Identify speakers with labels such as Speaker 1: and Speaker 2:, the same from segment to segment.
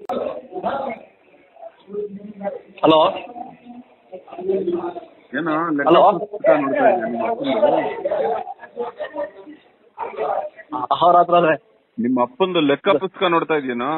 Speaker 1: Hello
Speaker 2: ಏನೋ
Speaker 1: Hello?
Speaker 2: ಲೆಕ್ಕ ಪುಸ್ತಕ ನೋಡ್ತಾ ಇದ್ದೆ ನಿಮ್ಮ ಅಪ್ಪಂದು
Speaker 1: ಅವ್ರ ಹತ್ರ ಅದೇ
Speaker 2: ನಿಮ್ಮ ಅಪ್ಪಂದು ಲೆಕ್ಕ ಪುಸ್ತಕ ನೋಡ್ತಾ ಇದೆಯೇನೋ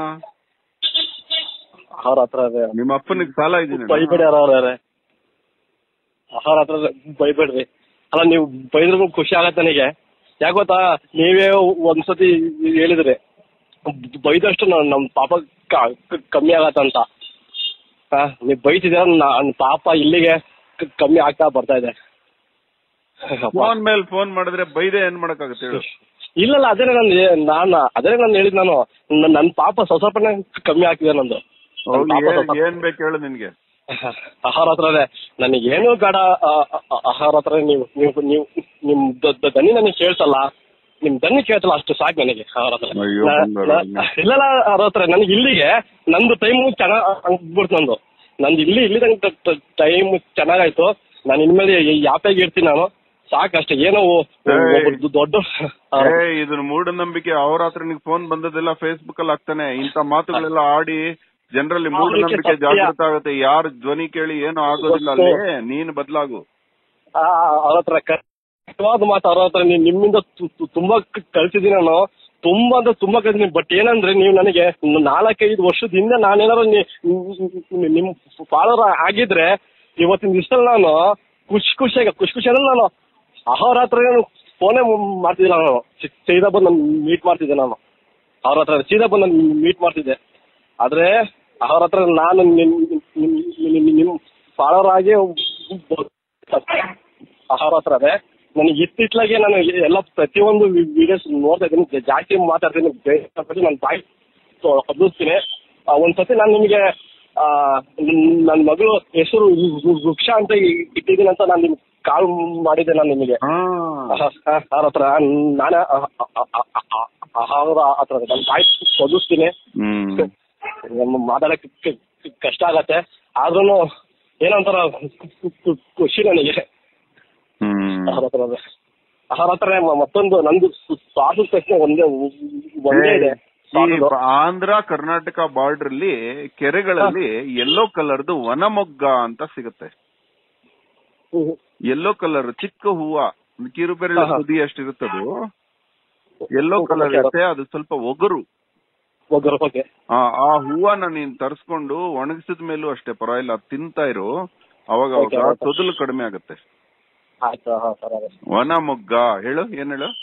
Speaker 1: ಅವ್ರ ಹತ್ರ ಅದೇ
Speaker 2: ನಿಮ್ಮ ಅಪ್ಪನಿಗೆ ಸಾಲ ಇದೀನಿ
Speaker 1: ಬೈಬೇಡಿ ಅವ್ರವ್ರೆ ಅವ್ರ ಹತ್ರ ಬೈಬೇಡ್ರಿ ಅಲ್ಲ ನೀವು ಬೈದ್ರು ಖುಷಿ ಆಗತ್ತೆ ನನಗೆ ಯಾಕೆ ಗೊತ್ತಾ ನೀವೇ ಒಂದ್ಸತಿ ಹೇಳಿದ್ರಿ ಬೈದಷ್ಟು ನ- ನಮ್ ಪಾಪ ಕ- ಕ- ಕಮ್ಮಿ ಆಗತ್ತಂತ ಹಾ ನೀವು ಬೈತಿದ್ದೀರ ನನ್ನ ಪಾಪ ಇಲ್ಲಿಗೆ ಕ- ಕಮ್ಮಿ ಆಗ್ತಾ ಬರ್ತಾ ಇದೆ ಅಪ್ಪ.
Speaker 2: ಫೋನ್ ಮೇಲೆ ಫೋನ್ ಮಾಡಿದ್ರೆ ಬೈದೆ ಏನ್ ಮಾಡಕ್ಕಾಗತ್ತೆ ಹೇಳು
Speaker 1: ಇಲ್ಲಲ್ಲ ಅದೇ ನಾನು ನಾನು ಅದೇ ನಾನು ಹೇಳಿದ್ ನಾನು ನ- ನನ್ ಪಾಪ ಸ್ವಲ್ಪ ಸ್ವಲ್ಪನೇ ಕಮ್ಮಿ ಆಗ್ತಿದೆ ನಂದು ನನ್
Speaker 2: ಹೋಗ್ಲಿ,
Speaker 1: ಪಾಪ
Speaker 2: ಏನ್-
Speaker 1: ಸ್ವಲ್ಪ
Speaker 2: ಏನ್ ಬೇಕು ಹೇಳು ನಿನ್ಗೆ
Speaker 1: ಆಹಾರ ಹತ್ರನೇ ನನಗೇನು ಬೇಡ ಆ- ಆ- ಆಹಾರ ಹತ್ರ ನೀವು ನೀವು ನೀವು ನಿಮ್ ದ- ದ- ದನಿ ನನಗೆ ಕೇಳ್ಸಲ್ಲ ನಿಮ್ ದನಿ ಕೇಳ್ಸಲ್ಲ ಅಷ್ಟು ಸಾಕು ನನಗೆ ಆಹಾರ ಹತ್ರ
Speaker 2: ಅಯ್ಯೋ,
Speaker 1: ನ-
Speaker 2: ಬಂಗಾರ.
Speaker 1: ನ- ಇಲ್ಲಲ್ಲ ಅವ್ರ ಹತ್ರ ನನಗೆ ಇಲ್ಲಿಗೆ ನಂದು ಟೈಮು ಚೆನ್ನಾಗ್ ಆಗ್ಬಿಡ್ತು ನಂದು ನಂದು ಇಲ್ಲಿ ಇಲ್ಲಿ ತನಕ ಟೈಮ್ ಚೆನ್ನಾಗಾಯ್ತು ನಾನು ಇನ್ಮೇಲೆ ಯಾಪೆಗೆ ಇರ್ತೀನಿ ನಾನು ಸಾಕಷ್ಟೇ ಏನೋ ಒ-
Speaker 2: ಏಯ್.
Speaker 1: ಒಬ್ರದ್ದು ದೊಡ್ಡ
Speaker 2: ಏ ಇದನ್ನ ಮೂಢನಂಬಿಕೆ ಅವ್ರ ಹತ್ರ ನಿಂಗೆ ಫೋನ್ ಬಂದದೆಲ್ಲ ಫೇಸ್ಬುಕ್ ಅಲ್ಲಿ ಹಾಕ್ತಾನೆ ಇಂತ ಮಾತುಗಳೆಲ್ಲ ಆಡಿ ಜನರಲ್ಲಿ ಮೂಢನಂಬಿಕೆ
Speaker 1: ಸತ್ಯ.
Speaker 2: ಜಾಗೃತ ಆಗುತ್ತೆ ಯಾರ ಧ್ವನಿ ಕೇಳಿ ಏನು ಆಗೋದಿಲ್ಲ ಅಲ್ಲಿ ನೀನು ಬದಲಾಗು
Speaker 1: ಅವ್ರ ಹತ್ರ ಕಷ್ಟವಾದ ಮಾತು ಅವ್ರ ಹತ್ರ ನೀವ್ ನಿಮ್ಮಿಂದ ತು- ತು- ತುಂಬಾ ಕ- ಕಲ್ತಿದ್ದೀನಿ ನಾನು ತುಂಬಾ ಅಂದ್ರೆ ತುಂಬಾ ಕಲ್ತಿದ್ದೀನಿ ಬಟ್ ಏನಂದ್ರೆ ನೀವು ನನಗೆ ನ- ನಾಲ್ಕೈದು ವರ್ಷದ ಹಿಂದೆ ನಾನೇನಾದ್ರು ನಿ- ನಿ- ನಿಮ್ ಫಾಲೋವರ್ ಆಗಿದ್ರೆ ಇವತ್ತಿನ ದಿವಸದಲ್ಲಿ ನಾನು ಖುಷಿ ಖುಷಿಯಾಗ ಖುಷಿ ಖುಷಿ ಅಂದ್ರೆ ನಾನು ಅವ್ರ ಹತ್ರ ನಾನು ಫೋನೇ ಮಾಡ್ತಿದ್ದಿಲ್ಲ ನಾನು ಸಿ- ಸೀದಾ ಬಂದು ನಾನು ಮೀಟ್ ಮಾಡ್ತಿದ್ದೆ ನಾನು ಅವ್ರ ಹತ್ರ ಸೀದಾ ಬಂದು ನಾನು ಮೀಟ್ ಮಾಡ್ತಿದ್ದೆ ಆದ್ರೆ ಅವ್ರ ಹತ್ರ ನಾನು ನಿಮ್ ನಿಮ್ ನಿಮ್- ನಿಮ್ ಫಾಲೋವರ್ ಆಗಿ ಆಹಾರ ಹತ್ರ ಅದೇ ನನಗೆ ಇತ್ತಿತ್ಲಾಗೆ ನಾನು ಎಲ್ಲ ಪ್ರತಿಯೊಂದು ವಿಡಿಯೋಸ್ ನೋಡ್ತಾ ಇದ್ದೀನಿ ಜಾಸ್ತಿ ಮಾತಾಡ್ತೀನಿ ಬೇರೆ ನನ್ನ ಬಾಯಿ ಹಬ್ಬಿಸ್ತೀನಿ ಒಂದ್ಸತಿ ನಾನು ನಿಮಗೆ ನನ್ನ ಮಗಳು ಹೆಸರು ವೃಕ್ಷ ಅಂತ ಇಟ್ಟಿದ್ದೀನಿ ಅಂತ ನಾನು ನಿಮ್ಗೆ ಕಾಲ್ ಮಾಡಿದ್ದೆ ನಾನು ನಿಮಗೆ
Speaker 2: ಹಾ
Speaker 1: ಅವ್ರ ಹತ್ರ ನಾನೇ ಆಹಾರ ಹತ್ರ ನನ್ನ ಬಾಯಿ ಹೊದಿಸ್ತೀನಿ
Speaker 2: ಹ್ಮ್
Speaker 1: ಮಾತಾಡಕ್ಕೆ ಕ- ಕ- ಕಷ್ಟ ಆಗತ್ತೆ ಆದ್ರೂ ಏನಂತಾರ ಖುಷಿ ನನಗೆ
Speaker 2: ಹ್ಮ್
Speaker 1: ಆಹಾರ ಹತ್ರ ಅದೇ. ಆಹಾರ ಹತ್ರ ಮ- ಮತ್ತೊಂದು ನಂದು ಸ್ವಾರ್ಥ ಪ್ರಶ್ನೆ ಒಂದೇ ಒಂದೇ ಇದೆ
Speaker 2: ಈ ಆಂಧ್ರ ಕರ್ನಾಟಕ ಬಾರ್ಡರ್ ಅಲ್ಲಿ ಕೆರೆಗಳಲ್ಲಿ ಯೆಲ್ಲೋ ಕಲರ್ದು ವನಮೊಗ್ಗ ಅಂತ ಸಿಗುತ್ತೆ
Speaker 1: ಹ್ಮ್.
Speaker 2: ಯೆಲ್ಲೋ ಕಲರ್ ಚಿಕ್ಕ ಹೂವ ಕಿರುಬೆರಳು
Speaker 1: ಹಾ, ಹಾ.
Speaker 2: ತುದಿ ಅಷ್ಟಿರುತ್ತದು ಯೆಲ್ಲೋ ಕಲರ್ ಇರುತ್ತೆ ಅದು ಸ್ವಲ್ಪ ಒಗರು
Speaker 1: ಒಗ್ಗರ ಬಗ್ಗೆ
Speaker 2: ಆ ಆ ಹೂವನ ನೀನ್ ತರಿಸ್ಕೊಂಡು ಒಣಗಿಸಿದ ಮೇಲೂ ಅಷ್ಟೇ ಪರವಾಗಿಲ್ಲ ಅದ್ ತಿಂತಾ ಇರು ಅವಾಗ
Speaker 1: Okay,
Speaker 2: ಅವಾಗ
Speaker 1: okay.
Speaker 2: ತೊದಲು ಕಡಿಮೆ ಆಗುತ್ತೆ
Speaker 1: ಆಯ್ತು ಹಾ ಸರ್ ಅದೇ
Speaker 2: ವನ ಮೊಗ್ಗ ಹೇಳು ಏನ್ ಹೇಳು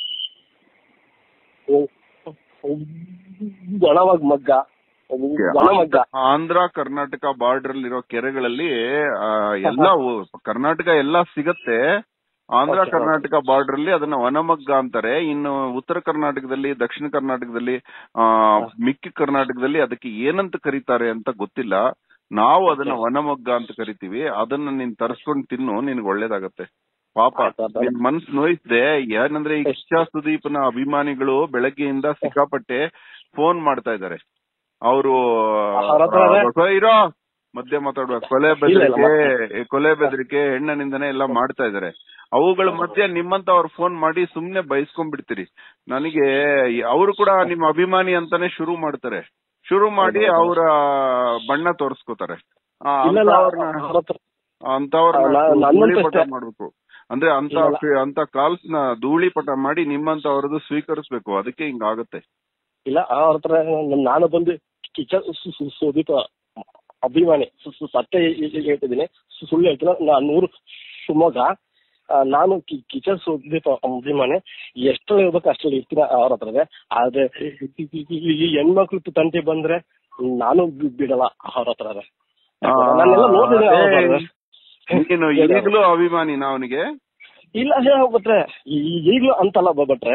Speaker 1: ಒಣವಾಗ ಮಗ್ಗ ಒಣ ಮಗ್ಗ
Speaker 2: ಆಂಧ್ರ ಕರ್ನಾಟಕ ಬಾರ್ಡರ್ ಅಲ್ಲಿರೋ ಕೆರೆಗಳಲ್ಲಿ ಆ, ಎಲ್ಲ ಊ- ಕರ್ನಾಟಕ ಎಲ್ಲ ಸಿಗತ್ತೆ ಆಂಧ್ರ
Speaker 1: Okay,
Speaker 2: ಕರ್ನಾಟಕ ಬಾರ್ಡರ್ ಅಲ್ಲಿ ಅದನ್ನ ವನಮಗ್ಗ ಅಂತಾರೆ ಇನ್ನು ಉತ್ತರ ಕರ್ನಾಟಕದಲ್ಲಿ ದಕ್ಷಿಣ ಕರ್ನಾಟಕದಲ್ಲಿ ಆ ಮಿಕ್ಕಿ ಕರ್ನಾಟಕದಲ್ಲಿ ಅದಕ್ಕೆ ಏನಂತ ಕರೀತಾರೆ ಅಂತ ಗೊತ್ತಿಲ್ಲ ನಾವು ಅದನ್ನ
Speaker 1: Okay.
Speaker 2: ವನಮಗ್ಗ ಅಂತ ಕರಿತೀವಿ ಅದನ್ನ ನೀನ್ ತರಿಸ್ಕೊಂಡು ತಿನ್ನು ನಿನ್ಗೆ ಒಳ್ಳೇದಾಗತ್ತೆ ಪಾಪ
Speaker 1: ಆಯ್ತು, ಆಯ್ತು.
Speaker 2: ನಿನ್ ಮನ್ಸ್ ನೋಯಿಸ್ದೆ ಏನಂದ್ರೆ ಈ ಇಚ್ಛಾ ಸುದೀಪ್ನ ಅಭಿಮಾನಿಗಳು ಬೆಳಗ್ಗೆಯಿಂದ ಸಿಕ್ಕಾಪಟ್ಟೆ ಫೋನ್ ಮಾಡ್ತಾ ಇದ್ದಾರೆ ಅವರು
Speaker 1: ಅವ್ರ ಹತ್ರ ಅದೇ?
Speaker 2: ಇರೋ ಮಧ್ಯೆ ಮಾತಾಡುವ ಕೊಲೆ
Speaker 1: ಇಲ್ಲ, ಇಲ್ಲ,
Speaker 2: ಬೆದರಿಕೆ ಕೊಲೆ ಬೆದರಿಕೆ ಹೆಣ್ಣ ನಿಂದನೆ ಎಲ್ಲ ಮಾಡ್ತಾ ಇದಾರೆ ಅವುಗಳ ಮಧ್ಯೆ ನಿಮ್ಮಂತ ಅವ್ರು ಫೋನ್ ಮಾಡಿ ಸುಮ್ನೆ ಬಯಸ್ಕೊಂಡ್ಬಿಡ್ತೀರಿ ನನಗೆ ಅವರು ಕೂಡ ನಿಮ್ಮ ಅಭಿಮಾನಿ ಅಂತಾನೆ ಶುರು ಮಾಡ್ತಾರೆ ಶುರು ಮಾಡಿ ಅವರ ಬಣ್ಣ ತೋರಿಸ್ಕೋತಾರೆ ಆ,
Speaker 1: ಇಲ್ಲ ಇಲ್ಲ
Speaker 2: ಅಂಥವ್ರ್ನ-
Speaker 1: ಅವ್ರ ಹತ್ರ
Speaker 2: ಅಂತವ್ರನ್ನ
Speaker 1: ನಾ- ನನ್ನಂತೂ
Speaker 2: ಧೂಳಿಪಟ
Speaker 1: ಅಷ್ಟೇ.
Speaker 2: ಮಾಡ್ಬೇಕು ಅಂದ್ರೆ ಅಂತ
Speaker 1: ಇಲ್ಲ.
Speaker 2: ಅಂತ ಕಾಲ್ಸ್ ನ ಧೂಳಿಪಟ ಮಾಡಿ ನಿಮ್ಮಂತವ್ರದ್ದು ಸ್ವೀಕರಿಸ್ಬೇಕು ಅದಕ್ಕೆ ಹಿಂಗಾಗತ್ತೆ
Speaker 1: ಇಲ್ಲ ಅವ್ರ ಹತ್ರ ನನ್- ನಾನು ಬಂದು ಕಿಚನ್ ಸುದೀಪ ಅಭಿಮಾನಿ ಸು- ಸು- ಸತ್ಯ ಹೇ- ಹೇ- ಹೇಳ್ತಿದ್ದೀನಿ ಸು- ಸುಳ್ಳು ಹೇಳ್ತಿಲ್ಲ ನಾನು ನೂರು ಶಿವಮೊಗ್ಗ ಆ, ನಾನು ಕಿ- ಕಿಚನ್ ಸುದೀಪ ಅಭಿಮಾನಿ ಎಷ್ಟರಲ್ಲಿ ಇರ್ಬೇಕು ಅಷ್ಟರಲ್ಲಿ ಇರ್ತೀನಿ ಅವ್ರ ಹತ್ರನೇ ಆದ್ರೆ ಈ- ಈ- ಈ ಹೆಣ್ಮಕ್ಳು ತಂಟೆ ಬಂದ್ರೆ ನಾನು ಬಿ- ಬಿಡಲ್ಲ ಅವ್ರ ಹತ್ರ
Speaker 2: ಆ,
Speaker 1: ನಾನೆಲ್ಲ ನೋಡಿದ್ದೀನಿ ಅವ್ರ
Speaker 2: ಏಯ್,
Speaker 1: ಹತ್ರ.
Speaker 2: ನೀನು ಈಗಲೂ ಅಭಿಮಾನಿನ ಅವನಿಗೆ
Speaker 1: ಇಲ್ಲ ಹೇಳ್ಬಿಟ್ರೆ ಈಗಲೂ ಅಂತಲ್ಲ ಬಟ್ರೆ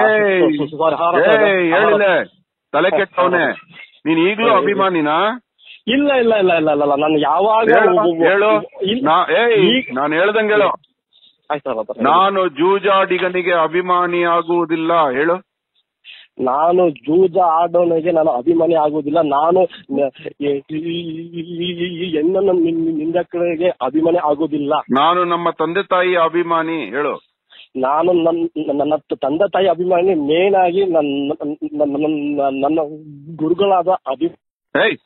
Speaker 2: ಹೇಳಿಲ್ಲ ತಲೆ ಕೆಟ್ಟವನೆ ನೀನ್ ಈಗಲೂ ಅಭಿಮಾನಿನ
Speaker 1: ಇಲ್ಲ ಇಲ್ಲ ಇಲ್ಲ ಇಲ್ಲ ಇಲ್ಲ ನಾನು ಯಾವಾಗ
Speaker 2: ಹೇಳು, ಹೇಳು
Speaker 1: ಇಲ್ಲ.
Speaker 2: ನಾ- ಏಯ್
Speaker 1: ಈಗ-
Speaker 2: ನಾನು ಹೇಳ್ದಂಗೆ ಹೇಳು
Speaker 1: ಆಯ್ತು ಸರ್ ಆಯ್ತು.
Speaker 2: ನಾನು ಜೂಜಾಡಿಗನಿಗೆ ಅಭಿಮಾನಿ ಆಗುವುದಿಲ್ಲ ಹೇಳು
Speaker 1: ನಾನು ಜೂಜ ಆಡೋನಿಗೆ ನಾನು ಅಭಿಮಾನಿ ಆಗುವುದಿಲ್ಲ ನಾನು ನ- ಈ- ಈ- ಈ- ಈ ಹೆಣ್ಣನ್ನು ನಿನ್- ನಿಂದಕರಿಗೆ ಅಭಿಮಾನಿ ಆಗುವುದಿಲ್ಲ
Speaker 2: ನಾನು ನಮ್ಮ ತಂದೆ ತಾಯಿ ಅಭಿಮಾನಿ ಹೇಳು
Speaker 1: ನಾನು ನನ್ನ ನನ್ನ ತಂದೆ ತಾಯಿ ಅಭಿಮಾನಿ ಮೇನ್ ಆಗಿ ನನ್ನ ನನ್ನ- ನನ್ನ ಗುರುಗಳಾದ ಅಭಿ
Speaker 2: ಏಯ್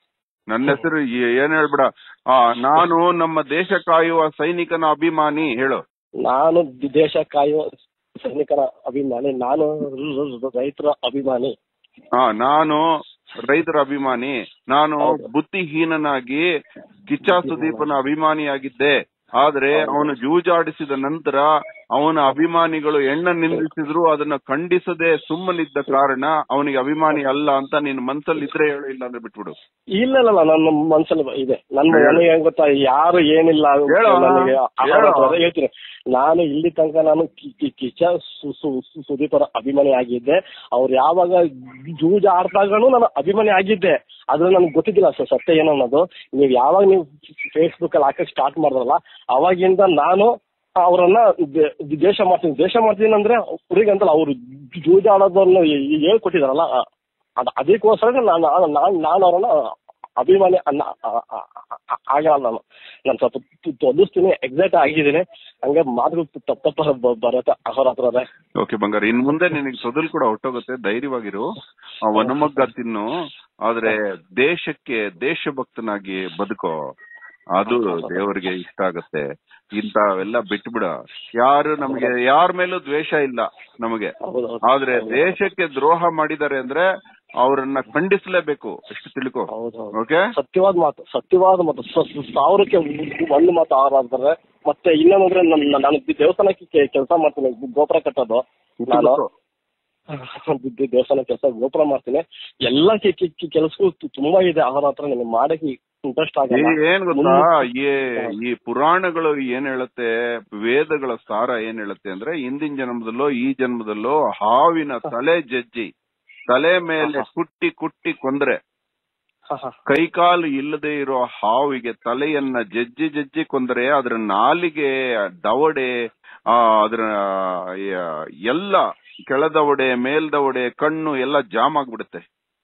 Speaker 2: ನನ್ನ ಹೆಸರು ಏನ್ ಹೇಳ್ಬೇಡ ಆ ನಾನು ನಮ್ಮ ದೇಶ ಕಾಯುವ ಸೈನಿಕನ ಅಭಿಮಾನಿ ಹೇಳು
Speaker 1: ನಾನು ದೇಶ ಕಾಯುವ ಸೈನಿಕರ ಅಭಿಮಾನಿ ನಾನು ರೈತರ ಅಭಿಮಾನಿ
Speaker 2: ಹಾ ನಾನು ರೈತರ ಅಭಿಮಾನಿ ನಾನು
Speaker 1: ಹೌದು.
Speaker 2: ಬುದ್ಧಿಹೀನನಾಗಿ ಕಿಚ್ಚ ಸುದೀಪನ ಅಭಿಮಾನಿಯಾಗಿದ್ದೆ ಆದ್ರೆ ಅವನು ಜೂಜಾಡಿಸಿದ ನಂತರ ಅವನ ಅಭಿಮಾನಿಗಳು ಎಣ್ಣ ನಿಂದಿಸಿದ್ರು ಅದನ್ನ ಖಂಡಿಸದೆ ಸುಮ್ಮನಿದ್ದ ಕಾರಣ ಅವನಿಗೆ ಅಭಿಮಾನಿ ಅಲ್ಲ ಅಂತ ನಿನ್ ಮನ್ಸಲ್ಲಿ ಇದ್ರೆ ಹೇಳು ಇಲ್ಲ ಅಂದ್ರೆ ಬಿಟ್ಬಿಡು
Speaker 1: ಇಲ್ಲ ಇಲ್ಲ ನನ್ನ ಮನ್ಸಲ್ಲಿ ಇದೆ ನನ್ನ
Speaker 2: ಹೇಳು.
Speaker 1: ನನಗೆ ಹೆಂಗ್ ಗೊತ್ತಾ ಯಾರು ಏನಿಲ್ಲ
Speaker 2: ಹೇಳು.
Speaker 1: ನನಗೆ
Speaker 2: ಹೇಳು.
Speaker 1: ಅದೇ ಹೇಳ್ತೀನಿ ನಾನು ಇಲ್ಲಿ ತನಕ ನಾನು ಕಿ- ಕಿ- ಕಿಚ್ಚ ಸು- ಸು- ಸು- ಸುದೀಪರ ಅಭಿಮಾನಿ ಆಗಿದ್ದೆ ಅವ್ರು ಯಾವಾಗ ಜೂಜ ಆಡ್ದಾಗನು ನಾನು ಅಭಿಮಾನಿ ಆಗಿದ್ದೆ ಆದ್ರೆ ನನಗೆ ಗೊತ್ತಿದ್ದಿಲ್ಲ ಸರ್ ಸತ್ಯ ಏನು ಅನ್ನೋದು ನೀವು ಯಾವಾಗ ನೀವು ಫೇಸ್ಬುಕ್ ಅಲ್ಲಿ ಹಾಕಕ್ ಸ್ಟಾರ್ಟ್ ಮಾಡಿದ್ರಲ್ಲ ಅವಾಗಿಂದ ನಾನು ಅವರನ್ನ ದೇಶ ಮಾಡ್ತೀನಿ ದೇಶ ಮಾಡ್ತೀನಿ ಅಂದ್ರೆ ಹುಡುಗಂತಲ್ಲ ಅವ್ರು ಜೂಜ ಆಡೋದನ್ನು ಹೇಳ್ಕೊಟ್ಟಿದಾರಲ್ಲ ಅದ್ ಅದಕ್ಕೋಸ್ಕರ ನಾನು ನಾನು ನಾನು ಅವರನ್ನ ಅಭಿಮಾನಿ ಅನ್ನ ಆ- ಆ- ಆ- ಆಗಲ್ಲ ನಾನು ನಾನು ಸ್ವಲ್ಪ ತು- ತೊದಲಿಸ್ತೀನಿ ಎಕ್ಸೈಟ್ ಆಗಿದ್ದೀನಿ ಹಂಗೆ ಮಾತುಗಳು ತಪ್ಪ ತಪ್ಪ ಬ- ಬರುತ್ತೆ ಅವರ ಹತ್ರ
Speaker 2: ಓಕೆ ಬಂಗಾರ ಇನ್ ಮುಂದೆ ನಿನಗೆ ತೊದಲ್ ಕೂಡ ಹೊಟ್ಟೋಗುತ್ತೆ ಧೈರ್ಯವಾಗಿರು ಆ ವನಮಗ್ಗ ತಿನ್ನು ಆದ್ರೆ ದೇಶಕ್ಕೆ ದೇಶಭಕ್ತನಾಗಿ ಬದುಕೋ ಅದು ದೇವರಿಗೆ ಇಷ್ಟ ಆಗತ್ತೆ ಇಂಥವೆಲ್ಲ ಬಿಟ್ಬಿಡ ಯಾರು ನಮಗೆ ಯಾರ ಮೇಲೂ ದ್ವೇಷ ಇಲ್ಲ ನಮಗೆ
Speaker 1: ಹೌದು ಹೌದು.
Speaker 2: ಆದ್ರೆ ದೇಶಕ್ಕೆ ದ್ರೋಹ ಮಾಡಿದ್ದಾರೆ ಅಂದ್ರೆ ಅವರನ್ನ ಖಂಡಿಸ್ಲೇಬೇಕು ಎಷ್ಟು ತಿಳ್ಕೊ
Speaker 1: ಹೌದು ಹೌದು
Speaker 2: ಓಕೆ
Speaker 1: ಸತ್ಯವಾದ ಮಾತು ಸತ್ಯವಾದ ಮಾತು ಸ- ಸ- ಸಾವಿರಕ್ಕೆ ಒಂದು ಮಾತು ಆರಾದ್ರೆ ಮತ್ತೆ ಇನ್ನೊಂದ್ರೆ ನನ್ನ ನಾನು ದೇವಸ್ಥಾನಕ್ಕೆ ಕೆಲಸ ಮಾಡ್ತೀನಿ ಗೋಪುರ ಕಟ್ಟೋದು ನಾನು ದೇ- ದೇವಸ್ಥಾನ ಕೆಲಸ ಗೋಪುರ ಮಾಡ್ತೀನಿ ಎಲ್ಲ ಕೆಲಸಕ್ಕೂ ತುಂಬಾ ಇದೆ ಅವರ ಹತ್ರ ನಿಮಗೆ ಮಾಡಕ್ಕೆ ಇಂಟ್ರೆಸ್ಟ್
Speaker 2: ಈ
Speaker 1: ಆಗಲ್ಲ
Speaker 2: ಏನ್ ಗೊತ್ತಾ ಈ ಈ ಪುರಾಣಗಳು ಏನ್ ಹೇಳುತ್ತೆ ವೇದಗಳ ಸಾರ ಏನ್ ಹೇಳುತ್ತೆ ಅಂದ್ರೆ ಹಿಂದಿನ ಜನ್ಮದಲ್ಲೋ ಈ ಜನ್ಮದಲ್ಲೋ ಹಾವಿನ ತಲೆ ಜಜ್ಜಿ ತಲೆ ಮೇಲೆ ಕುಟ್ಟಿ ಕುಟ್ಟಿ ಕೊಂದ್ರೆ
Speaker 1: ಹ, ಹ.
Speaker 2: ಕೈಕಾಲು ಇಲ್ಲದೆ ಇರೋ ಹಾವಿಗೆ ತಲೆಯನ್ನ ಜಜ್ಜಿ ಜಜ್ಜಿ ಕೊಂದರೆ ಅದರ ನಾಲಿಗೆ ದವಡೆ ಆ ಅದರ ಯ- ಎಲ್ಲ ಕೆಳದವಡೆ ಮೇಲ್ದವಡೆ ಕಣ್ಣು ಎಲ್ಲ ಜಾಮ್ ಆಗ್ಬಿಡುತ್ತೆ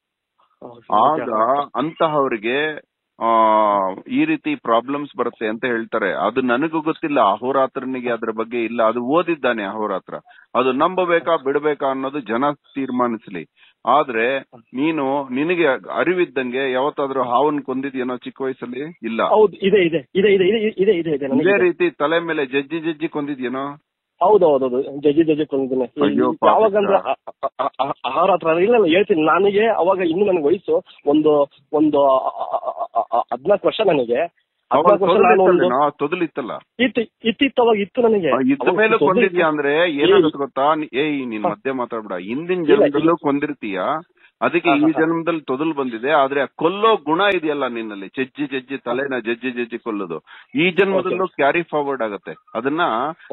Speaker 2: ಆಗ ಅಂತಹವರಿಗೆ ಆ ಈ ರೀತಿ ಪ್ರಾಬ್ಲಮ್ಸ್ ಬರುತ್ತೆ ಅಂತ ಹೇಳ್ತಾರೆ ಅದು ನನಗೂ ಗೊತ್ತಿಲ್ಲ ಅಹೋರಾತ್ರನಿಗೆ ಅದ್ರ ಬಗ್ಗೆ ಇಲ್ಲ ಅದು ಓದಿದ್ದಾನೆ ಅಹೋರಾತ್ರ ಅದು ನಂಬಬೇಕಾ ಬಿಡಬೇಕಾ ಅನ್ನೋದು ಜನ ತೀರ್ಮಾನಿಸ್ಲಿ ಆದ್ರೆ ನೀನು ನಿನಗೆ ಅರಿವಿದ್ದಂಗೆ ಯಾವತ್ತಾದ್ರೂ ಹಾವನ್ ಕೊಂದಿದ್ಯೇನೋ ಚಿಕ್ಕ ವಯಸ್ಸಲ್ಲಿ ಇಲ್ಲ
Speaker 1: ಹೌದು ಇದೆ ಇದೆ ಇದೆ ಇದೆ ಇದೆ ಇದೆ ಇದೆ ಇದೆ ನನಗೆ
Speaker 2: ಇದೇ
Speaker 1: ಇದೆ.
Speaker 2: ರೀತಿ ತಲೆ ಮೇಲೆ ಜಜ್ಜಿ ಜಜ್ಜಿ ಕೊಂದಿದ್ಯೇನೋ
Speaker 1: ಹೌದು ಹೌದು ಹೌದು ಜಜ್ಜಿ ಜಜ್ಜಿ ಕೊಂದಿದ್ದೀನಿ
Speaker 2: ಅಯ್ಯೋ ಪಾಪ.
Speaker 1: ಯಾವಾಗಂದ್ರೆ ಆಹಾರ ಹತ್ರ ಇಲ್ಲ ಇಲ್ಲ ಹೇಳ್ತೀನಿ ನನಗೆ ಅವಾಗ ಇನ್ನು ನನಗೆ ವಯಸ್ಸು ಒಂದು ಒಂದು ಹದಿನಾಲ್ಕು ವರ್ಷ ನನಗೆ
Speaker 2: ಅವಾಗ
Speaker 1: ಹದಿನಾಲ್ಕು ವರ್ಷ ನಾನು ಒಂದು
Speaker 2: ತೊದಲಿತ್ತಲ್ಲೇನೋ? ತೊದಲಿತ್ತಲ್ಲ
Speaker 1: ಇತ್ತು ಇತ್ತಿತ್ತು ಅವಾಗ ಇತ್ತು ನನಗೆ
Speaker 2: ಇದ್ದ
Speaker 1: ಅವಾಗ
Speaker 2: ಮೇಲೆ
Speaker 1: ತೊಂದ್ರೆ
Speaker 2: ಕೊಂದಿದ್ಯಾ ಅಂದ್ರೆ ಏನಾಗುತ್ತೆ ಗೊತ್ತಾ ನೀ- ಏಯ್ ನೀನ್ ಮಧ್ಯೆ ಮಾತಾಡ್ಬೇಡ ಹಿಂದಿನ ಜನ್ಮದಲ್ಲೂ ಕೊಂದಿರ್ತೀಯ ಅದಕ್ಕೆ ಈ
Speaker 1: ಹಾ, ಹಾ, ಹಾ.
Speaker 2: ಜನ್ಮದಲ್ಲಿ ತೊದಲು ಬಂದಿದೆ ಆದ್ರೆ ಆ ಕೊಲ್ಲೋ ಗುಣ ಇದೆಯಲ್ಲ ನಿನ್ನಲ್ಲಿ ಜಜ್ಜಿ ಜಜ್ಜಿ ತಲೆನ ಜಜ್ಜಿ ಜಜ್ಜಿ ಕೊಲ್ಲೋದು ಈ ಜನ್ಮದಲ್ಲೂ ಕ್ಯಾರಿ ಫಾರ್ವರ್ಡ್ ಆಗತ್ತೆ ಅದನ್ನ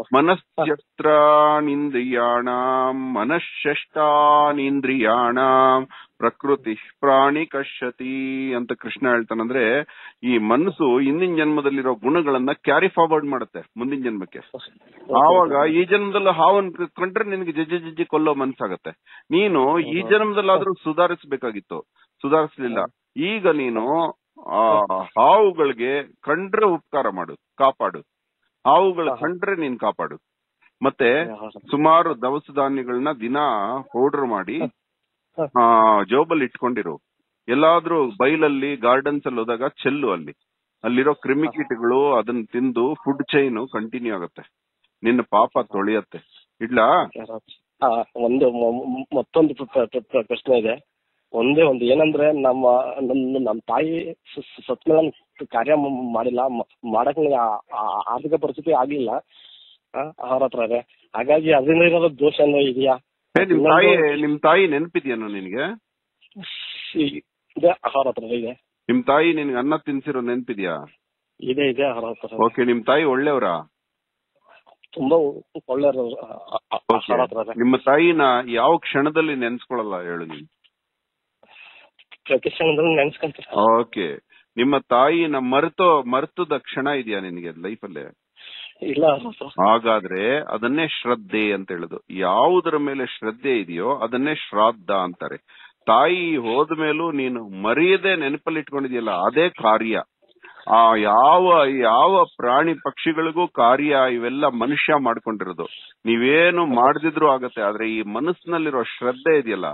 Speaker 2: ಮನಶ್ಚತ್ರಾನಿಂದ್ರಿಯಾಣ ಮನಶ್ಚಷ್ಟಾನಿಂದ್ರಿಯಾಣ ಪ್ರಕೃತಿ ಪ್ರಾಣಿ ಕಶ್ಯತಿ ಅಂತ ಕೃಷ್ಣ ಹೇಳ್ತಾನಂದ್ರೆ ಈ ಮನಸ್ಸು ಹಿಂದಿನ ಜನ್ಮದಲ್ಲಿರೋ ಗುಣಗಳನ್ನ ಕ್ಯಾರಿ ಫಾರ್ವರ್ಡ್ ಮಾಡುತ್ತೆ ಮುಂದಿನ ಜನ್ಮಕ್ಕೆ ಆವಾಗ ಈ ಜನ್ಮದಲ್ಲಿ ಹಾವನ್ ಕ- ಕಂಡ್ರೆ ನಿನಗೆ ಜಜ್ಜಿ ಜಜ್ಜಿ ಕೊಲ್ಲೋ ಮನ್ಸಾಗತ್ತೆ ನೀನು ಈ ಜನ್ಮದಲ್ಲಾದ್ರೂ ಸುಧಾರಿಸಬೇಕಾಗಿತ್ತು ಸುಧಾರಿಸ್ಲಿಲ್ಲ ಈಗ ನೀನು ಆ ಹಾವುಗಳಿಗೆ ಕಂಡ್ರೆ ಉಪಕಾರ ಮಾಡು ಕಾಪಾಡು ಹಾವುಗಳ ಕಂಡ್ರೆ ನೀನ್ ಕಾಪಾಡು ಮತ್ತೆ ಸುಮಾರು ದವಸ ಧಾನ್ಯಗಳನ್ನ ದಿನ ಪೌಡರ್ ಮಾಡಿ ಆ ಜೋಬಲ್ಲಿ ಇಟ್ಕೊಂಡಿರು ಎಲ್ಲಾದ್ರೂ ಬೈಲಲ್ಲಿ ಗಾರ್ಡನ್ಸ್ ಅಲ್ಲಿ ಹೋದಾಗ ಚೆಲ್ಲು ಅಲ್ಲಿ ಅಲ್ಲಿರೋ ಕ್ರಿಮಿಕೀಟಗಳು ಅದನ್ನ ತಿಂದು ಫುಡ್ ಚೈನ್ ಕಂಟಿನ್ಯೂ ಆಗುತ್ತೆ ನಿನ್ನ ಪಾಪ ತೊಳೆಯತ್ತೆ ಇಡ್ಲಾ
Speaker 1: ಆ, ಒಂದು ಮ- ಮ- ಮತ್ತೊಂದು ಪ್ರ- ಪ್ರ- ಪ್ರ- ಪ್ರಶ್ನೆ ಇದೆ ಒಂದೇ ಒಂದು ಏನಂದ್ರೆ ನಮ್ಮ ನಮ್ಮ ನಮ್ಮ ತಾಯಿ ಸ- ಸ- ಸತ್ ಮೇಲೆ ನಾನ್ ಕಾರ್ಯ ಮ- ಮಾಡಿಲ್ಲ ಮ- ಮಾಡಕ್ ನನಗೆ ಆ- ಆ- ಆರ್ಥಿಕ ಪರಿಸ್ಥಿತಿ ಆಗ್ಲಿಲ್ಲ ಆ, ಅವ್ರ ಹತ್ರ ಇದೆ ಹಾಗಾಗಿ ಅದರಿಂದ ಇರೋ ದೋಷ ಏನೋ ಇದೆಯಾ
Speaker 2: ಏ, ನಿಮ್ ತಾಯಿ ನಿಮ್ ತಾಯಿ ನೆನಪಿದ್ಯಾನೋ ನಿನ್ಗೆ
Speaker 1: ಈ- ಇದೆ ಅವ್ರ ಹತ್ರ ಇದೆ
Speaker 2: ನಿಮ್ ತಾಯಿ ನಿನ್ಗೆ ಅನ್ನ ತಿನ್ಸಿರೋ ನೆನಪಿದ್ಯಾ
Speaker 1: ಇದೆ ಇದೆ ಅವ್ರ ಹತ್ರ
Speaker 2: ಓಕೆ ನಿಮ್ ತಾಯಿ ಒಳ್ಳೆಯವರಾ
Speaker 1: ತುಂಬಾ ಒಳ್ಳೆ ಅವ್ರ ಹತ್ರ ಇದೆ
Speaker 2: ನಿಮ್ಮ ತಾಯಿನ ಯಾವ ಕ್ಷಣದಲ್ಲಿ ನೆನ್ಸ್ಕೊಳಲ್ಲ ಹೇಳು ನೀನು
Speaker 1: ಪ್ರತಿ ಕ್ಷಣದಲ್ಲಿ ನೆನ್ಸ್ಕೊಂತೀನಿ
Speaker 2: ಓಕೆ ನಿಮ್ಮ ತಾಯಿನ ಮರೆತೋ ಮರ್ತದ ಕ್ಷಣ ಇದೆಯಾ ನಿನಗೆ ಲೈಫಲ್ಲಿ
Speaker 1: ಇಲ್ಲ ಅವ್ರ ಹತ್ರ
Speaker 2: ಹಾಗಾದ್ರೆ ಅದನ್ನೇ ಶ್ರದ್ಧೆ ಅಂತ ಹೇಳುದು ಯಾವುದರ ಮೇಲೆ ಶ್ರದ್ಧೆ ಇದೆಯೋ ಅದನ್ನೇ ಶ್ರಾದ್ದ ಅಂತಾರೆ ತಾಯಿ ಹೋದ ಮೇಲೂ ನೀನು ಮರೆಯದೆ ನೆನಪಲ್ಲಿ ಇಟ್ಕೊಂಡಿದ್ಯಲ್ಲ ಅದೇ ಕಾರ್ಯ ಆ ಯಾವ ಯಾವ ಪ್ರಾಣಿ ಪಕ್ಷಿಗಳಿಗೂ ಕಾರ್ಯ ಇವೆಲ್ಲ ಮನುಷ್ಯ ಮಾಡ್ಕೊಂಡಿರೋದು ನೀವೇನು ಮಾಡದಿದ್ರು ಆಗತ್ತೆ ಆದ್ರೆ ಈ ಮನಸ್ಸಿನಲ್ಲಿರೋ ಶ್ರದ್ಧೆ ಇದೆಯಲ್ಲ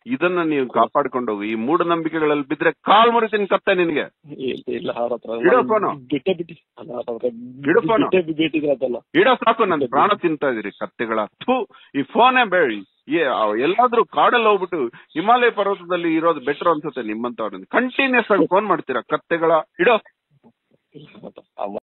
Speaker 2: ಇದನ್ನ ನೀವು ಕಾಪಾಡ್ಕೊಂಡು ಹೋಗಿ ಈ ಮೂಢನಂಬಿಕೆಗಳಲ್ಲಿ ಬಿದ್ರೆ ಕಾಲ್ ಮುರಿತೀನಿ ಕತ್ತೆ ನಿನ್ಗೆ
Speaker 1: ಇಲ್ಲ ಇಲ್ಲ ಅವ್ರ ಹತ್ರ
Speaker 2: ಇಡು ಫೋನು.
Speaker 1: ಬಿಟ್ಟೆ ಬಿಟ್ಟಿ ಅಲ್ಲ ಅವ್ರ ಹತ್ರ
Speaker 2: ಇಡು ಫೋನು.
Speaker 1: ಬಿಟ್ಟೆ ಬಿಟ್ಟಿದ್ರೆ ಅದನ್ನ
Speaker 2: ಇಡೋ ಸಾಕು ನನ್ ಪ್ರಾಣ ತಿಂತಾ ಇದೀರಿ ಕತ್ತೆಗಳ ಥೂ ಈ ಫೋನೇ ಬೇಡಿ ಏ ಅವ್ ಎಲ್ಲಾದ್ರೂ ಕಾಡಲ್ಲಿ ಹೋಗ್ಬಿಟ್ಟು ಹಿಮಾಲಯ ಪರ್ವತದಲ್ಲಿ ಇರೋದು ಬೆಟರ್ ಅನ್ಸುತ್ತೆ ನಿಮ್ಮಂತವ್ರನ್ನ ಕಂಟಿನ್ಯೂಸ್ ಆಗಿ ಫೋನ್ ಮಾಡ್ತೀರಾ ಕತ್ತೆಗಳ ಇಡೋ
Speaker 1: ಅಮ್ಮ